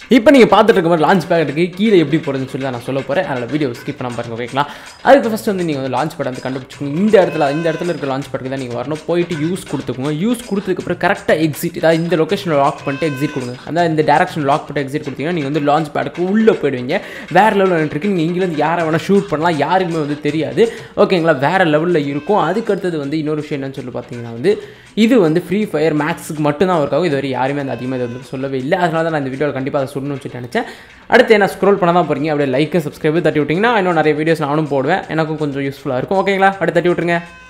இப்போ நீங்கள் பார்த்துட்டு இருக்க மாதிரி லான்ச் பேடுக்கு கீழே எப்படி போகிறதுன்னு சொல்லி தான் நான் சொல்ல போகிறேன் அதில் வீடியோ ஸ்கிப் பண்ணாம பாருங்க ஓகேங்களா அதுக்கு ஃபஸ்ட் வந்து நீங்கள் வந்து லான்ச் பேட் வந்து கண்டுபிடிச்சிக்கோங்க இந்த இடத்துல இந்த இடத்துல இருக்க லான்ச் பேடுக்கு தான் நீங்கள் வரணும் போயிட்டு யூஸ் கொடுத்துக்கோங்க யூஸ் கொடுத்ததுக்கப்புறம் கரெக்டாக எக்ஸிட் அதாவது இந்த லொக்கேஷனில் லாக் பண்ணிட்டு எக்ஸிட் கொடுங்க அந்த இந்த டேரக்ஷன் லாக் பண்ணிட்டு எக்ஸிட் கொடுத்தீங்கன்னா நீங்கள் வந்து லான்ச் பேடுக்கு உள்ளே போயிடுவீங்க வேறு லெவலில் இருக்கு நீங்கள் இங்கிலேருந்து யாரை வேணால் ஷூட் பண்ணலாம் யாருக்குமே வந்து தெரியாது ஓகேங்களா வேறு லெவலில் இருக்கும் அதுக்கு அடுத்தது வந்து இன்னொரு விஷயம் என்னன்னு சொல்லி பார்த்தீங்கன்னா வந்து இது வந்து ஃப்ரீ ஃபயர் மேக்ஸுக்கு மட்டும்தான் ஒர்க் ஆகும் இதுவரை யாருமே அந்த அதிகமாக இது வந்து சொல்லவே இல்லை அதனால தான் நான் இந்த வீடியோவில் கண்டிப்பாக அதை சொல்லணும்னு சொல்லி நினச்சேன் அடுத்து என்ன ஸ்க்ரோல் பண்ண தான் போகிறீங்க அப்படியே லைக்கு சப்ஸ்கிரைபு தட்டி விட்டிங்கன்னா இன்னும் நிறைய வீடியோஸ் நானும் போடுவேன் எனக்கும் கொஞ்சம் யூஸ்ஃபுல்லாக இருக்கும் ஓகேங்களா அடுத்து தட்டி விட்டுருங்க